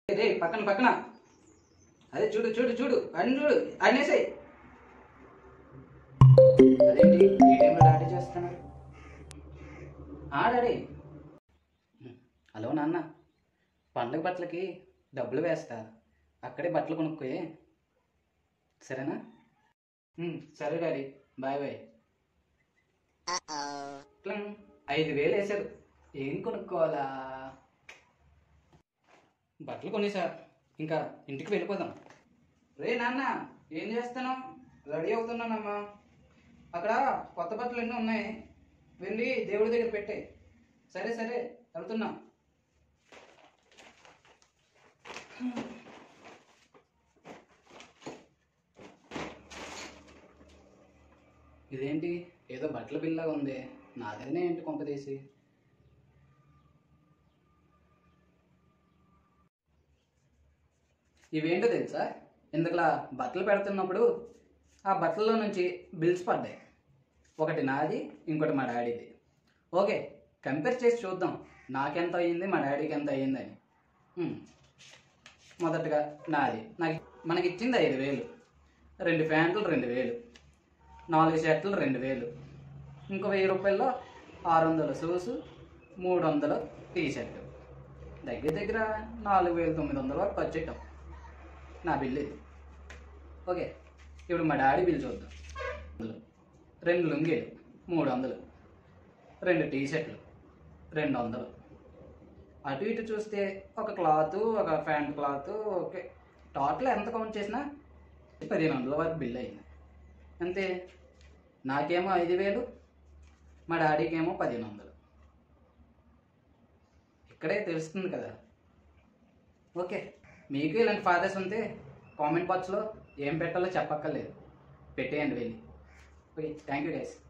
రే పక్కన పక్కన అదే చూడు చూడు చూడు అని చూడు అనేసాయి అదేంటి ఈ టైంలో డాడీ చేస్తున్నారు ఆ డాడీ హలో నాన్న పండగ బట్టలకి డబ్బులు వేస్తా అక్కడే బట్టలు కొనుక్కోయే సరేనా ఉమ్, సరే డాడీ బాయ్ బాయ్ క్లింగ్. ఐదు వేలు వేసారు ఏం కొనుక్కోవాలా బట్టలు కొనేసా ఇంకా ఇంటికి వెళ్ళిపోదాం రే నాన్న ఏం చేస్తాను రెడీ అవుతున్నానమ్మా అక్కడ కొత్త బట్టలు ఎన్నో ఉన్నాయి వెళ్ళి దేవుడి దగ్గర పెట్టే సరే సరే వెళ్తున్నా ఇదేంటి ఏదో బట్టల బిల్లాగా ఉంది నా దగ్గరనే ఏంటి కొంపదీసి ఇవేంటో తెలుసా ఇందుకలా బట్టలు పెడుతున్నప్పుడు ఆ బట్టల్లో నుంచి బిల్స్ పడ్డాయి ఒకటి నాది ఇంకోటి మా డాడీది ఓకే కంపేర్ చేసి చూద్దాం నాకెంత అయ్యింది మా డాడీకి ఎంత అయ్యిందని హ్మ్. మొదటగా నాది నాకు మనకి ఇచ్చింది ఐదు వేలు రెండు ప్యాంట్లు రెండు వేలు నాలుగు షర్ట్లు రెండు వేలు ఇంకో వెయ్యి రూపాయల్లో ఆరు వందల షూస్ మూడు వందలు టీ షర్ట్ దగ్గర దగ్గర నాలుగు వేల తొమ్మిది వందల వరకు ఖర్చు పెట్టాం నా బిల్లు ఇది ఓకే ఇప్పుడు మా డాడీ బిల్ చూద్దాం వందలు. రెండు లుంగీలు మూడు వందలు రెండు టీ షర్ట్లు రెండు వందలు అటు ఇటు చూస్తే ఒక క్లాత్ ఒక ప్యాంట్ క్లాత్ ఓకే టోటల్ ఎంత కౌంట్ చేసినా పదిహేను వందల వరకు బిల్ అయింది అంతే నాకేమో ఐదు వేలు మా డాడీకేమో పదిహేను వందలు ఇక్కడే తెలుస్తుంది కదా ఓకే మీకు ఇలాంటి ఫాదర్స్ ఉంటే కామెంట్ బాక్స్లో ఏం పెట్టాలో చెప్పక్కర్లేదు పెట్టేయండి వెళ్ళి ఓకే థ్యాంక్ యూ గైస్